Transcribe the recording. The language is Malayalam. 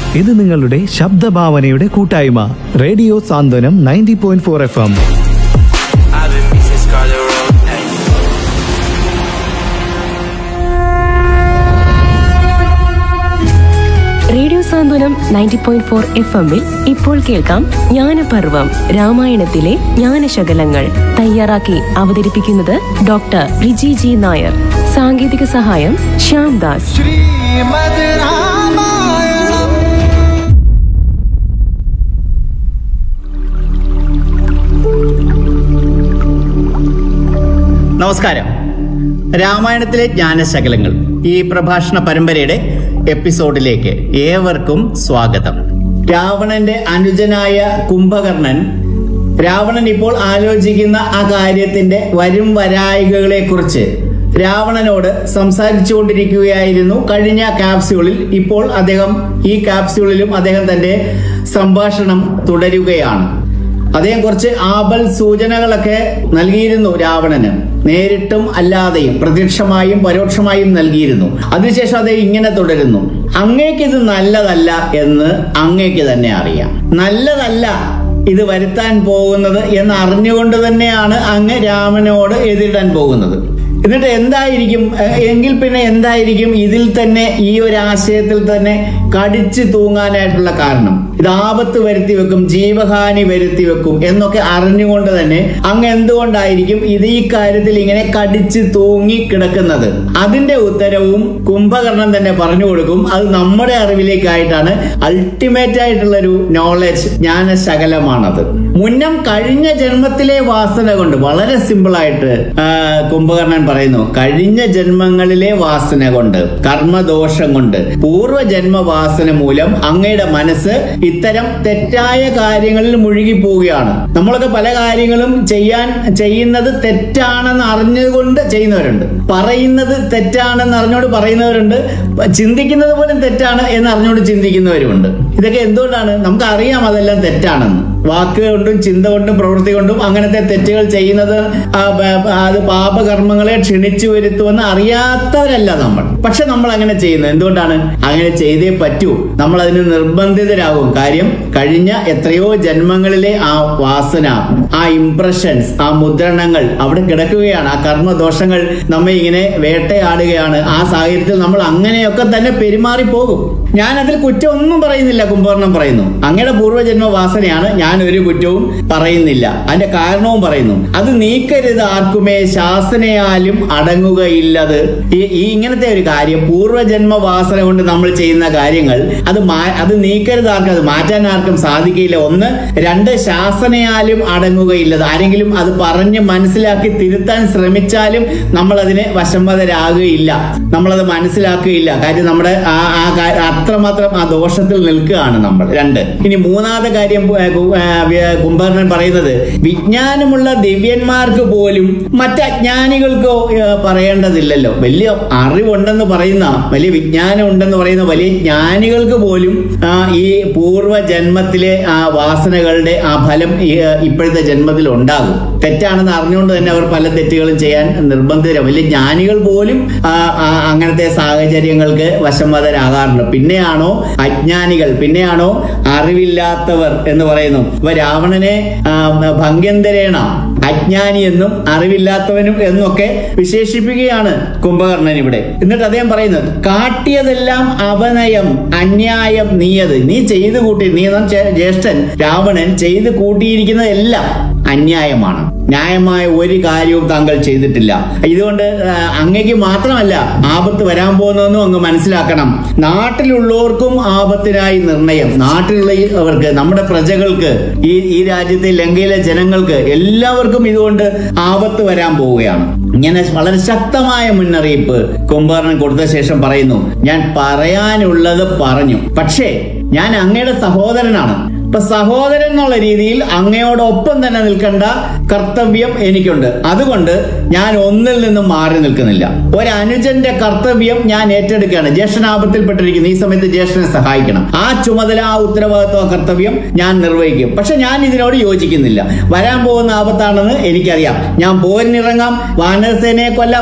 ഇത് നിങ്ങളുടെ ശബ്ദഭാവനയുടെ കൂട്ടായ്മ radio Santhwanam ninety point four F M I've been missing Scarlet Road. Hey. Radio Santhwanam ninety point four F എമ്മിൽ ഇപ്പോൾ കേൾക്കാം ജ്ഞാനപർവം രാമായണത്തിലെ ജ്ഞാനശകലങ്ങൾ തയ്യാറാക്കി അവതരിപ്പിക്കുന്നത് ഡോക്ടർ റിജി ജി നായർ സാങ്കേതിക സഹായം ശ്യാം ദാസ് ശ്രീമദ് രാമായണം നമസ്കാരം രാമായണത്തിലെ ജ്ഞാനശകലങ്ങൾ ഈ പ്രഭാഷണ പരമ്പരയുടെ എപ്പിസോഡിലേക്ക് ഏവർക്കും സ്വാഗതം രാവണന്റെ അനുജനായ കുംഭകർണൻ രാവണൻ ഇപ്പോൾ ആലോചിക്കുന്ന ആ കാര്യത്തിന്റെ വരും വരായികകളെ കുറിച്ച് രാവണനോട് സംസാരിച്ചുകൊണ്ടിരിക്കുകയായിരുന്നു കഴിഞ്ഞ കാപ്സ്യൂളിൽ ഇപ്പോൾ അദ്ദേഹം ഈ കാപ്സ്യൂളിലും അദ്ദേഹം തന്റെ സംഭാഷണം തുടരുകയാണ് അദ്ദേഹം കുറച്ച് ആപൽ സൂചനകളൊക്കെ നൽകിയിരുന്നു രാവണന് നേരിട്ടും അല്ലാതെയും പ്രത്യക്ഷമായും പരോക്ഷമായും നൽകിയിരുന്നു അതിനുശേഷം അദ്ദേഹം ഇങ്ങനെ തുടരുന്നു അങ്ങേക്ക് ഇത് നല്ലതല്ല എന്ന് അങ്ങേക്ക് തന്നെ അറിയാം നല്ലതല്ല ഇത് വരുത്താൻ പോകുന്നത് എന്ന് അറിഞ്ഞുകൊണ്ട് തന്നെയാണ് അങ്ങ് രാമനോട് എതിരിടാൻ പോകുന്നത് എന്നിട്ട് എന്തായിരിക്കും എ- എങ്കിൽ പിന്നെ എന്തായിരിക്കും ഇതിൽ തന്നെ ഈ ഒരു ആശയത്തിൽ തന്നെ കടിച്ചു തൂങ്ങാനായിട്ടുള്ള കാരണം ഇത് ആപത്ത് വരുത്തി വെക്കും ജീവഹാനി വരുത്തി വെക്കും എന്നൊക്കെ അറിഞ്ഞുകൊണ്ട് തന്നെ അങ്ങ് എന്തുകൊണ്ടായിരിക്കും ഇത് ഈ കാര്യത്തിൽ ഇങ്ങനെ കടിച്ചു തൂങ്ങി കിടക്കുന്നത് അതിന്റെ ഉത്തരവും കുംഭകർണൻ തന്നെ പറഞ്ഞു കൊടുക്കും അത് നമ്മുടെ അറിവിലേക്കായിട്ടാണ് അൾട്ടിമേറ്റ് ആയിട്ടുള്ള ഒരു നോളജ് ജ്ഞാനശകലമാണത് മുന്നം കഴിഞ്ഞ ജന്മത്തിലെ വാസന കൊണ്ട് വളരെ സിമ്പിൾ ആയിട്ട് ആ, കുംഭകർണൻ പറയുന്നു കഴിഞ്ഞ ജന്മങ്ങളിലെ വാസന കൊണ്ട് കർമ്മദോഷം കൊണ്ട് പൂർവ്വജന്മ വാസന മൂലം അങ്ങയുടെ മനസ്സ് ഇത്തരം തെറ്റായ കാര്യങ്ങളിൽ മുഴുകി പോവുകയാണ് നമ്മളൊക്കെ പല കാര്യങ്ങളും ചെയ്യാൻ ചെയ്യുന്നത് തെറ്റാണെന്ന് അറിഞ്ഞുകൊണ്ട് ചെയ്യുന്നവരുണ്ട് പറയുന്നത് തെറ്റാണെന്ന് അറിഞ്ഞുകൊണ്ട് പറയുന്നവരുണ്ട് ചിന്തിക്കുന്നത് പോലും തെറ്റാണ് എന്ന് അറിഞ്ഞുകൊണ്ട് ചിന്തിക്കുന്നവരുമുണ്ട് ഇതൊക്കെ എന്തുകൊണ്ടാണ് നമുക്ക് അറിയാം അതെല്ലാം തെറ്റാണെന്ന് വാക്ക് കൊണ്ടും ചിന്ത കൊണ്ടും പ്രവൃത്തി കൊണ്ടും അങ്ങനത്തെ തെറ്റുകൾ ചെയ്യുന്നത് ആ, ബ- ബ- അത് പാപകർമ്മങ്ങളെ ക്ഷണിച്ചു വരുത്തുമെന്ന് അറിയാത്തവരല്ല നമ്മൾ പക്ഷെ നമ്മൾ അങ്ങനെ ചെയ്യുന്നത് എന്തുകൊണ്ടാണ് അങ്ങനെ ചെയ്തേ പറ്റൂ നമ്മൾ അതിന് നിർബന്ധിതരാകും കാര്യം കഴിഞ്ഞ എത്രയോ ജന്മങ്ങളിലെ ആ വാസന ആ ഇംപ്രഷൻസ് ആ മുദ്രണങ്ങൾ അവിടെ കിടക്കുകയാണ് ആ കർമ്മദോഷങ്ങൾ നമ്മെ ഇങ്ങനെ വേട്ടയാടുകയാണ് ആ സാഹചര്യത്തിൽ നമ്മൾ അങ്ങനെയൊക്കെ തന്നെ പെരുമാറി പോകും ഞാൻ അതിൽ കുറ്റം ഒന്നും പറയുന്നില്ല കുംഭകർണം പറയുന്നു അങ്ങയുടെ പൂർവ്വജന്മ വാസനയാണ് ഞാൻ ഒരു കുറ്റവും പറയുന്നില്ല അതിന്റെ കാരണവും പറയുന്നു അത് നീക്കരുത് ആർക്കുമേ ശാസനയാലും അടങ്ങുകയില്ലത് ഈ ഈ ഇങ്ങനത്തെ ഒരു കാര്യം പൂർവ്വജന്മ വാസന കൊണ്ട് നമ്മൾ ചെയ്യുന്ന കാര്യങ്ങൾ അത് മാ- അത് നീക്കരുത് ആർക്കും അത് മാറ്റാൻ ആർക്കും സാധിക്കില്ല ഒന്ന് രണ്ട് ശാസനയാലും അടങ്ങുകയില്ലത് ആരെങ്കിലും അത് പറഞ്ഞ് മനസ്സിലാക്കി തിരുത്താൻ ശ്രമിച്ചാലും നമ്മൾ അതിന് വശംവതരാകുകയില്ല നമ്മളത് മനസ്സിലാക്കുകയില്ല കാര്യം നമ്മുടെ ആ ആ കാ- അത്രമാത്രം ആ ദോഷത്തിൽ നിൽക്കുകയാണ് നമ്മൾ രണ്ട് ഇനി മൂന്നാമത്തെ കാര്യം ഏ, കു- ഏ, വ്യ- കുംഭകർണൻ പറയുന്നത് വിജ്ഞാനമുള്ള ദിവ്യന്മാർക്ക് പോലും മറ്റ് അജ്ഞാനികൾക്കോ ഏ, പറയേണ്ടതില്ലല്ലോ വലിയ അറിവുണ്ടെന്ന് പറയുന്ന വലിയ വിജ്ഞാനം ഉണ്ടെന്ന് പറയുന്ന വലിയ ജ്ഞാനികൾക്ക് പോലും ആ, ഈ പൂർവ്വ ജന്മത്തിലെ ആ വാസനകളുടെ ആ ഫലം ഈ, ഏ, ഇപ്പോഴത്തെ ജന്മത്തിൽ ഉണ്ടാകും തെറ്റാണെന്ന് അറിഞ്ഞുകൊണ്ട് തന്നെ അവർ പല തെറ്റുകളും ചെയ്യാൻ നിർബന്ധിതരാണ് വലിയ ജ്ഞാനികൾ പോലും ആ, ആ, അങ്ങനത്തെ സാഹചര്യങ്ങൾക്ക് വശംവതരാകാറുണ്ട് പിന്നെയാണോ അജ്ഞാനികൾ പിന്നെയാണോ അറിവില്ലാത്തവർ എന്ന് പറയുന്നു ഇപ്പൊ രാവണനെ ആ, ഭംഗ്യന്തരേണ അജ്ഞാനി എന്നും അറിവില്ലാത്തവനും എന്നൊക്കെ വിശേഷിപ്പിക്കുകയാണ് കുംഭകർണൻ ഇവിടെ എന്നിട്ട് അദ്ദേഹം പറയുന്നത് കാട്ടിയതെല്ലാം അവനയം അന്യായം നീയത് നീ ചെയ്തു കൂട്ടി നീ എന്ന ചേ- ജ്യേഷ്ഠൻ രാവണൻ ചെയ്തു കൂട്ടിയിരിക്കുന്നതെല്ലാം അന്യായമാണ് ന്യായമായ ഒരു കാര്യവും താങ്കൾ ചെയ്തിട്ടില്ല ഇതുകൊണ്ട് ആ, അങ്ങയ്ക്ക് മാത്രമല്ല ആപത്ത് വരാൻ പോകുന്നതെന്നും അങ്ങ് മനസ്സിലാക്കണം നാട്ടിലുള്ളവർക്കും ആപത്തിനായി നിർണയം നാട്ടിലുള്ളവർക്ക് നമ്മുടെ പ്രജകൾക്ക് ഈ ഈ രാജ്യത്തെ ലങ്കയിലെ ജനങ്ങൾക്ക് എല്ലാവർക്കും ഇതുകൊണ്ട് ആപത്ത് വരാൻ പോവുകയാണ് ഇങ്ങനെ വളരെ ശക്തമായ മുന്നറിയിപ്പ് കുംഭകർണൻ കൊടുത്ത ശേഷം പറയുന്നു ഞാൻ പറയാനുള്ളത് പറഞ്ഞു പക്ഷേ ഞാൻ അങ്ങയുടെ സഹോദരനാണ് ഇപ്പൊ സഹോദരൻ എന്നുള്ള രീതിയിൽ അങ്ങയോടൊപ്പം തന്നെ നിൽക്കേണ്ട കർത്തവ്യം എനിക്കുണ്ട് അതുകൊണ്ട് ഞാൻ ഒന്നിൽ നിന്നും മാറി നിൽക്കുന്നില്ല ഒരു അനുജന്റെ കർത്തവ്യം ഞാൻ ഏറ്റെടുക്കുകയാണ് ജ്യേഷ്ഠനാപത്തിൽപ്പെട്ടിരിക്കുന്നു ഈ സമയത്ത് ജ്യേഷ്ഠനെ സഹായിക്കണം ആ ചുമതല ആ ഉത്തരവാദിത്വ കർത്തവ്യം ഞാൻ നിർവഹിക്കും പക്ഷെ ഞാൻ ഇതിനോട് യോജിക്കുന്നില്ല വരാൻ പോകുന്ന ആപത്താണെന്ന് എനിക്കറിയാം ഞാൻ പോരിനിറങ്ങാം വാനരസേനയെ കൊല്ലാം